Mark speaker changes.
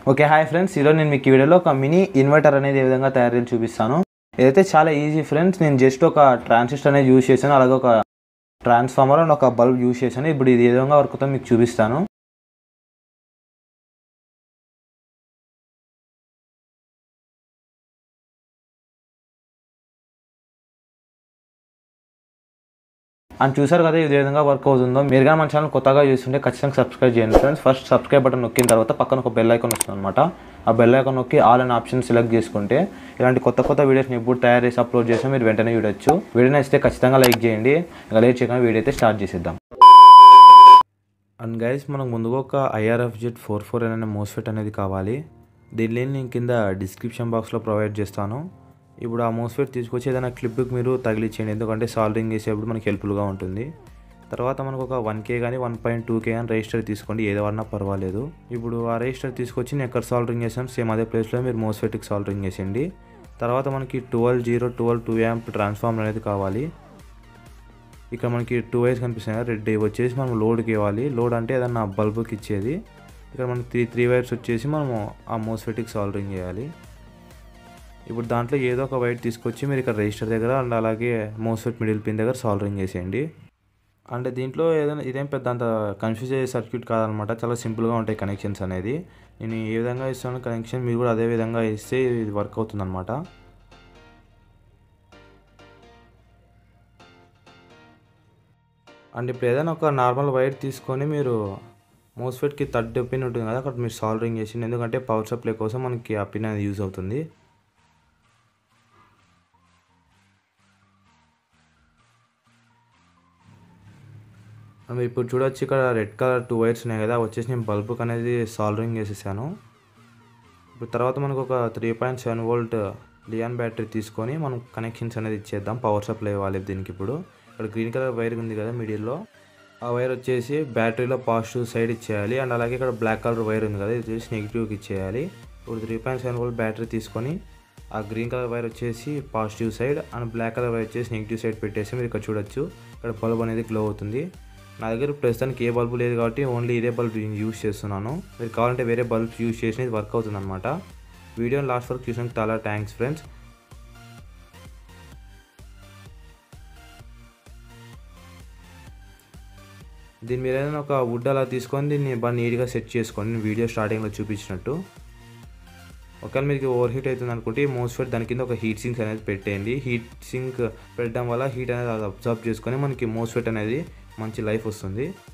Speaker 1: okay hi friends ఈరోజు నేను మీకు ఈ వీడియోలో ఒక మినీ ఇన్వర్టర్ అనేది ఏ విధంగా తయారు చేసి చూపిస్తాను ఇదైతే చాలా ఈజీ ఫ్రెండ్స్ నేను జస్ట్ ఒక ట్రాన్సిస్టర్ అనేది యూజ్ చేశాను అలాగే ఒక ట్రాన్స్ఫార్మర్ అండ్ ఒక బల్బ్ యూజ్ చేశాను ఇప్పుడు ఇది ఏ విధంగా వర్క్ అవుతుందో మీకు చూపిస్తాను అని చూసారు కదా ఇది ఏ విధంగా వర్క్ అవుతుందో మీరు కానీ మన ఛానల్ కొత్తగా చూస్తుంటే ఖచ్చితంగా సబ్స్క్రైబ్ చేయండి ఫ్రెండ్స్ ఫస్ట్ సబ్స్క్రైబ్ బటన్ నొక్కిన తర్వాత పక్కన ఒక బెల్ ఐకాన్ వస్తుంది అనమాట ఆ బెల్ ఐకాన్ నొక్కి ఆల్ అనే ఆప్షన్ సెలెక్ట్ చేసుకుంటే ఇలాంటి కొత్త కొత్త వీడియోస్ని ఎప్పుడు తయారు చేసి అప్లోడ్ చేసినా మీరు వెంటనే చూడొచ్చు వీడియో నచ్చితే ఖచ్చితంగా లైక్ చేయండి ఇంకా లేట్ చేయకుండా వీడియో అయితే స్టార్ట్ చేసేద్దాం అండ్ గైస్ మనకు ముందుగా ఒక ఐఆర్ఎఫ్ జెట్ ఫోర్ ఫోర్ అనే మోస్ఫెట్ అనేది కావాలి దీని లింక్ నేను కింద డిస్క్రిప్షన్ బాక్స్లో ప్రొవైడ్ చేస్తాను ఇప్పుడు ఆ మోస్ఫెట్ తీసుకొచ్చి ఏదైనా క్లిప్కి మీరు తగిలించేయండి ఎందుకంటే సాల్డరింగ్ చేసేప్పుడు మనకి హెల్ప్ఫుల్గా ఉంటుంది తర్వాత మనకు ఒక వన్ కే కానీ వన్ పాయింట్ టూ కే అని రిజిస్టర్ తీసుకోండి ఏది వాడినా పర్వాలేదు ఇప్పుడు ఆ రిజిస్టర్ తీసుకొచ్చి నేను ఎక్కడ సాల్డరింగ్ చేసాం సేమ్ అదే ప్లేస్లో మీరు మోస్ఫెట్కి సాల్డరింగ్ చేసేయండి తర్వాత మనకి twelve zero twelve two amp transformer అనేది కావాలి ఇక్కడ మనకి టూ వైర్స్ కనిపిస్తాయి కదా రెడ్ ఇవి వచ్చేసి మనం లోడ్కి ఇవ్వాలి లోడ్ అంటే ఏదన్నా బల్బుకి ఇచ్చేది ఇక్కడ మనకి త్రీ త్రీ వైర్స్ వచ్చేసి మనము ఆ మోస్ఫెట్కి సాల్డరింగ్ చేయాలి ఇప్పుడు దాంట్లో ఏదో ఒక వైర్ తీసుకొచ్చి మీరు ఇక్కడ రిజిస్టర్ దగ్గర అండ్ అలాగే మోస్ఫెట్ మిడిల్ పిన్ దగ్గర సాల్డరింగ్ చేసేయండి అంటే దీంట్లో ఏదైనా ఇదేం పెద్ద అంత కన్ఫ్యూజ్ అయ్యే సర్క్యూట్ కాదనమాట చాలా సింపుల్గా ఉంటాయి కనెక్షన్స్ అనేది నేను ఏ విధంగా ఇస్తాను కనెక్షన్ మీరు కూడా అదే విధంగా ఇస్తే ఇది వర్క్ అవుతుందన్నమాట అండ్ ఇప్పుడు ఏదైనా ఒక నార్మల్ వైర్ తీసుకొని మీరు మోస్ఫెట్కి థర్డ్ పిన్ ఉంటుంది కదా అక్కడ మీరు సాల్డరింగ్ చేసింది ఎందుకంటే పవర్ సప్లై కోసం మనకి ఆ పిన్ అనేది యూజ్ అవుతుంది మీరు ఇప్పుడు చూడొచ్చు ఇక్కడ రెడ్ కలర్ టూ వైర్స్ ఉన్నాయి కదా వచ్చేసి నేను బల్బుక్ అనేది సాల్డరింగ్ చేసేసాను ఇప్పుడు తర్వాత మనకు ఒక three point seven volt li ion battery తీసుకొని మనం కనెక్షన్స్ అనేది ఇచ్చేద్దాం పవర్ సప్లై ఇవ్వాలి దీనికి ఇప్పుడు ఇక్కడ గ్రీన్ కలర్ వైర్ ఉంది కదా మిడిల్లో ఆ వైర్ వచ్చేసి బ్యాటరీలో పాజిటివ్ సైడ్ ఇచ్చేయాలి అండ్ అలాగే ఇక్కడ బ్లాక్ కలర్ వైర్ ఉంది కదా ఇది వచ్చేసి నెగిటివ్కి ఇచ్చేయాలి ఇప్పుడు three point seven volt battery తీసుకొని ఆ గ్రీన్ కలర్ వైర్ వచ్చేసి positive side and black colour wire వచ్చేసి నెగిటివ్ సైడ్ పెట్టేసి మీరు ఇక్కడ చూడొచ్చు ఇక్కడ బల్బ్ అనేది గ్లో అవుతుంది నా దగ్గర ప్రస్తుతానికి ఏ బల్బు లేదు కాబట్టి ఓన్లీ ఇదే బల్బ్ యూజ్ చేస్తున్నాను మీరు కావాలంటే వేరే బల్బ్స్ యూజ్ చేసిన ఇది వర్క్ అవుతుంది అనమాట వీడియోని లాస్ట్ వరకు చూసినందుకు చాలా థ్యాంక్స్ ఫ్రెండ్స్ దీని మీద ఏదైనా ఒక వుడ్ అలా తీసుకొని దీన్ని బాగా నీట్గా సెట్ చేసుకోండి నేను వీడియో స్టార్టింగ్లో చూపించినట్టు ఒకవేళ మీకు ఓవర్ హీట్ అవుతుంది అనుకుంటే మోస్ఫెట్ దాని కింద ఒక హీట్ సింక్ అనేది పెట్టేయండి హీట్ సింక్ పెట్టడం వల్ల హీట్ అనేది అది అబ్జర్వ్ చేసుకొని మనకి మోస్ఫెట్ అనేది మంచి లైఫ్ వస్తుంది